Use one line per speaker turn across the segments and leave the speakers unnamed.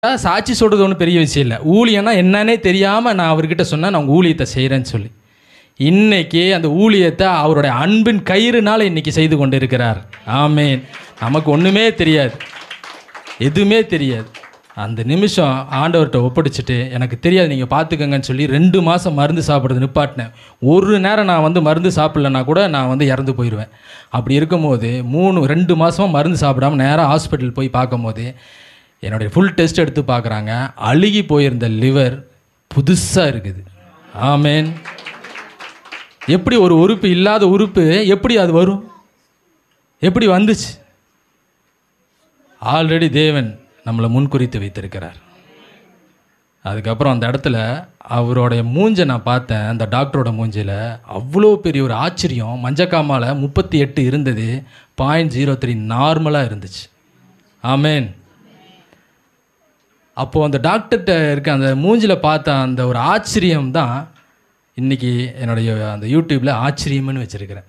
சாட்சி சொல்கிறது ஒன்றும் பெரிய விஷயம் இல்லை ஊழியம்னா என்னன்னே தெரியாமல் நான் அவர்கிட்ட சொன்னேன் நான் உங்கள் ஊழியத்தை செய்கிறேன்னு சொல்லி இன்னைக்கு அந்த ஊழியத்தை அவருடைய அன்பின் கயிறுனால இன்னைக்கு செய்து கொண்டு இருக்கிறார் ஆமேன் நமக்கு ஒன்றுமே தெரியாது எதுவுமே தெரியாது அந்த நிமிஷம் ஆண்டவர்கிட்ட ஒப்படைச்சிட்டு எனக்கு தெரியாது நீங்கள் பார்த்துக்கங்கன்னு சொல்லி ரெண்டு மாதம் மருந்து சாப்பிட்றது நிப்பாட்டினேன் ஒரு நேரம் நான் வந்து மருந்து சாப்பிட்லன்னா கூட நான் வந்து இறந்து போயிடுவேன் அப்படி இருக்கும்போது மூணு ரெண்டு மாதமாக மருந்து சாப்பிடாம நேராக ஹாஸ்பிட்டல் போய் பார்க்கும்போது என்னுடைய ஃபுல் டெஸ்ட் எடுத்து பார்க்குறாங்க அழுகி போயிருந்த லிவர் புதுசாக இருக்குது ஆமேன் எப்படி ஒரு உறுப்பு இல்லாத உறுப்பு எப்படி அது வரும் எப்படி வந்துச்சு ஆல்ரெடி தேவன் நம்மளை முன்குறித்து வைத்திருக்கிறார் அதுக்கப்புறம் அந்த இடத்துல அவருடைய மூஞ்சை நான் பார்த்தேன் அந்த டாக்டரோட மூஞ்சில் அவ்வளோ பெரிய ஒரு ஆச்சரியம் மஞ்சக்காமால முப்பத்தி எட்டு இருந்தது பாயிண்ட் ஜீரோ த்ரீ நார்மலாக இருந்துச்சு ஆமேன் அப்போது அந்த டாக்டர்கிட்ட இருக்க அந்த மூஞ்சில் பார்த்த அந்த ஒரு ஆச்சரியம் தான் இன்றைக்கி என்னுடைய அந்த யூடியூப்பில் ஆச்சரியம்னு வச்சுருக்கிறேன்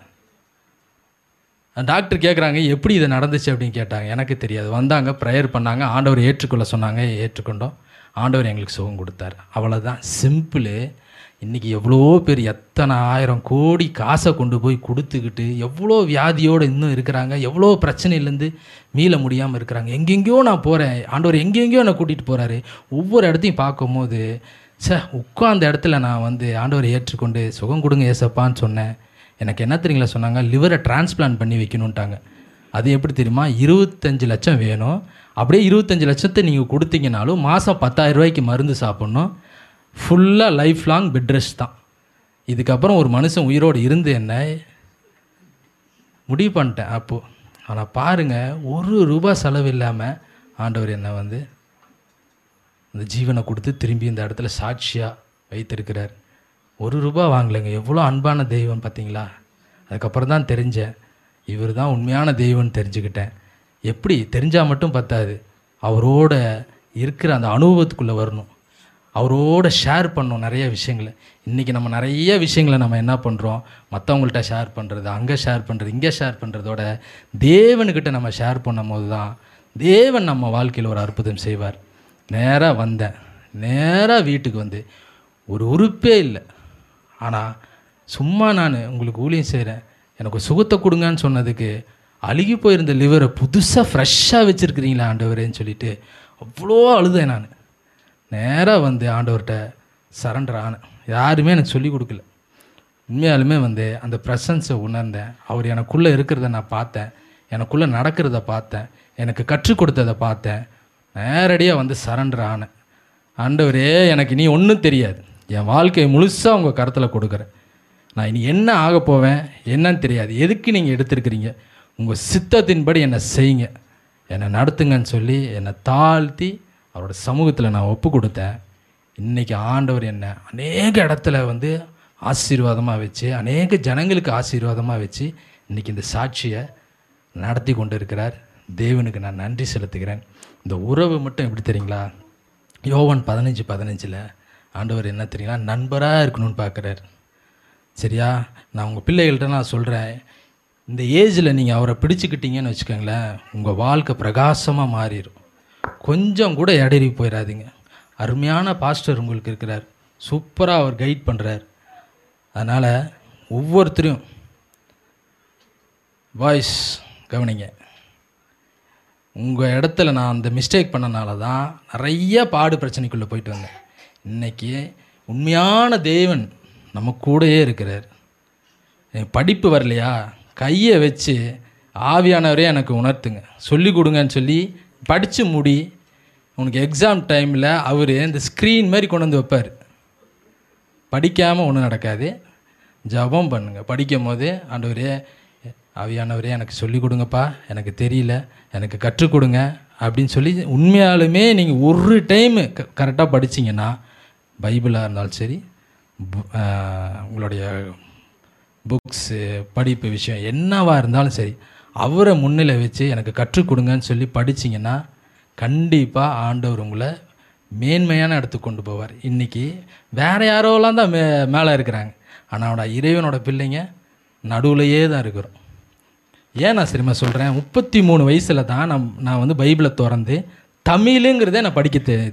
அந்த டாக்டர் கேட்குறாங்க எப்படி இது நடந்துச்சு அப்படின்னு கேட்டாங்க எனக்கு தெரியாது வந்தாங்க ப்ரேயர் பண்ணாங்க ஆண்டவர் ஏற்றுக்கொள்ள சொன்னாங்க ஏற்றுக்கொண்டோம் ஆண்டவர் எங்களுக்கு சுகம் கொடுத்தாரு அவ்வளோதான் சிம்பிளு இன்றைக்கி எவ்வளோ பேர் எத்தனை ஆயிரம் கோடி காசை கொண்டு போய் கொடுத்துக்கிட்டு எவ்வளோ வியாதியோடு இன்னும் இருக்கிறாங்க எவ்வளோ பிரச்சனையிலேருந்து மீள முடியாமல் இருக்கிறாங்க எங்கெங்கேயோ நான் போகிறேன் ஆண்டவர் எங்கெங்கேயோ என்னை கூட்டிகிட்டு போகிறாரு ஒவ்வொரு இடத்தையும் பார்க்கும்போது சே உட்காந்த இடத்துல நான் வந்து ஆண்டவரை ஏற்றுக்கொண்டு சுகம் கொடுங்க ஏசப்பான்னு சொன்னேன் எனக்கு என்ன தெரியுங்களா சொன்னாங்க லிவரை டிரான்ஸ்பிளான்ட் பண்ணி வைக்கணுன்ட்டாங்க அது எப்படி தெரியுமா இருபத்தஞ்சு லட்சம் வேணும் அப்படியே இருபத்தஞ்சு லட்சத்தை நீங்கள் கொடுத்தீங்கனாலும் மாதம் பத்தாயிரம் ரூபாய்க்கு மருந்து சாப்பிட்ணும் ஃபுல்லாக லைஃப் லாங் பெட் ரெஸ்ட் தான் இதுக்கப்புறம் ஒரு மனுஷன் உயிரோடு இருந்து என்ன முடிவு பண்ணிட்டேன் அப்போது ஆனால் பாருங்கள் ஒரு ரூபா செலவு இல்லாமல் ஆண்டவர் என்னை வந்து அந்த ஜீவனை கொடுத்து திரும்பி இந்த இடத்துல சாட்சியாக வைத்திருக்கிறார் ஒரு ரூபா வாங்கலைங்க எவ்வளோ அன்பான தெய்வம் பார்த்தீங்களா அதுக்கப்புறம் தான் தெரிஞ்சேன் இவர் தான் உண்மையான தெய்வம்னு தெரிஞ்சுக்கிட்டேன் எப்படி தெரிஞ்சால் மட்டும் பத்தாது அவரோட இருக்கிற அந்த அனுபவத்துக்குள்ளே வரணும் அவரோட ஷேர் பண்ணணும் நிறைய விஷயங்களை இன்றைக்கி நம்ம நிறைய விஷயங்களை நம்ம என்ன பண்ணுறோம் மற்றவங்கள்ட்ட ஷேர் பண்ணுறது அங்கே ஷேர் பண்ணுறது இங்கே ஷேர் பண்ணுறதோட தேவனுக்கிட்ட நம்ம ஷேர் பண்ணும் போது தான் தேவன் நம்ம வாழ்க்கையில் ஒரு அற்புதம் செய்வார் நேராக வந்தேன் நேராக வீட்டுக்கு வந்து ஒரு உறுப்பே இல்லை ஆனால் சும்மா நான் உங்களுக்கு ஊழியம் செய்கிறேன் எனக்கு ஒரு சுகத்தை கொடுங்கன்னு சொன்னதுக்கு அழுகி போயிருந்த லிவரை புதுசாக ஃப்ரெஷ்ஷாக வச்சுருக்கிறீங்களா ஆண்டவரேன்னு சொல்லிட்டு அவ்வளோ அழுதேன் நான் நேராக வந்து ஆண்டவர்கிட்ட சரண்டர் ஆனேன் யாருமே எனக்கு சொல்லிக் கொடுக்கல உண்மையாலுமே வந்து அந்த ப்ரெசன்ஸை உணர்ந்தேன் அவர் எனக்குள்ளே இருக்கிறத நான் பார்த்தேன் எனக்குள்ளே நடக்கிறத பார்த்தேன் எனக்கு கற்றுக் கொடுத்ததை பார்த்தேன் நேரடியாக வந்து சரண்டர் ஆனேன் ஆண்டவரே எனக்கு இனி ஒன்றும் தெரியாது என் வாழ்க்கையை முழுசாக உங்கள் கருத்தில் கொடுக்குறேன் நான் இனி என்ன ஆக போவேன் என்னன்னு தெரியாது எதுக்கு நீங்கள் எடுத்திருக்கிறீங்க உங்கள் சித்தத்தின்படி என்னை செய்யுங்க என்னை நடத்துங்கன்னு சொல்லி என்னை தாழ்த்தி அவரோட சமூகத்தில் நான் ஒப்பு கொடுத்தேன் இன்றைக்கி ஆண்டவர் என்ன அநேக இடத்துல வந்து ஆசீர்வாதமாக வச்சு அநேக ஜனங்களுக்கு ஆசீர்வாதமாக வச்சு இன்றைக்கி இந்த சாட்சியை நடத்தி கொண்டு இருக்கிறார் தேவனுக்கு நான் நன்றி செலுத்துகிறேன் இந்த உறவு மட்டும் எப்படி தெரியுங்களா யோவன் பதினஞ்சு பதினஞ்சில் ஆண்டவர் என்ன தெரியுங்களா நண்பராக இருக்கணும்னு பார்க்குறாரு சரியா நான் உங்கள் பிள்ளைகள்கிட்ட நான் சொல்கிறேன் இந்த ஏஜில் நீங்கள் அவரை பிடிச்சிக்கிட்டீங்கன்னு வச்சுக்கோங்களேன் உங்கள் வாழ்க்கை பிரகாசமாக மாறிடும் கொஞ்சம் கூட இடறி போயிடாதீங்க அருமையான பாஸ்டர் உங்களுக்கு இருக்கிறார் சூப்பராக அவர் கைட் பண்ணுறார் அதனால் ஒவ்வொருத்தரையும் வாய்ஸ் கவனிங்க உங்கள் இடத்துல நான் அந்த மிஸ்டேக் பண்ணனால தான் நிறைய பாடு பிரச்சனைக்குள்ளே போயிட்டு வந்தேன் இன்றைக்கி உண்மையான தேவன் நம்ம கூடயே இருக்கிறார் எனக்கு படிப்பு வரலையா கையை வச்சு ஆவியானவரே எனக்கு உணர்த்துங்க சொல்லி கொடுங்கன்னு சொல்லி படித்து முடி உனக்கு எக்ஸாம் டைமில் அவர் இந்த ஸ்க்ரீன் மாதிரி கொண்டு வந்து வைப்பார் படிக்காமல் ஒன்றும் நடக்காது ஜபம் பண்ணுங்கள் படிக்கும் போது ஆண்டவரே ஆவியானவரே எனக்கு சொல்லி கொடுங்கப்பா எனக்கு தெரியல எனக்கு கற்றுக் கொடுங்க அப்படின்னு சொல்லி உண்மையாலுமே நீங்கள் ஒரு டைமு க கரெக்டாக படிச்சிங்கன்னா பைபிளாக இருந்தாலும் சரி பு- ஆஹ் உங்களுடைய புக்ஸு படிப்பு விஷயம் என்னவா இருந்தாலும் சரி அவரை முன்னிலை வச்சு எனக்கு கற்றுக் கொடுங்கன்னு சொல்லி படிச்சிங்கன்னா கண்டிப்பாக ஆண்டவர் உங்களை மேன்மையான இடத்துக்கு கொண்டு போவார் இன்றைக்கி வேறு யாரோலாம் தான் மே மேலே இருக்கிறாங்க ஆனால் இறைவனோட பிள்ளைங்க நடுவுலையே தான் இருக்கிறோம் ஏன் நான் சரிமா சொல்கிறேன் முப்பத்தி மூணு வயசில் தான் நான் நான் வந்து பைபிளை திறந்து தமிழுங்கிறதே நான் படிக்க தெ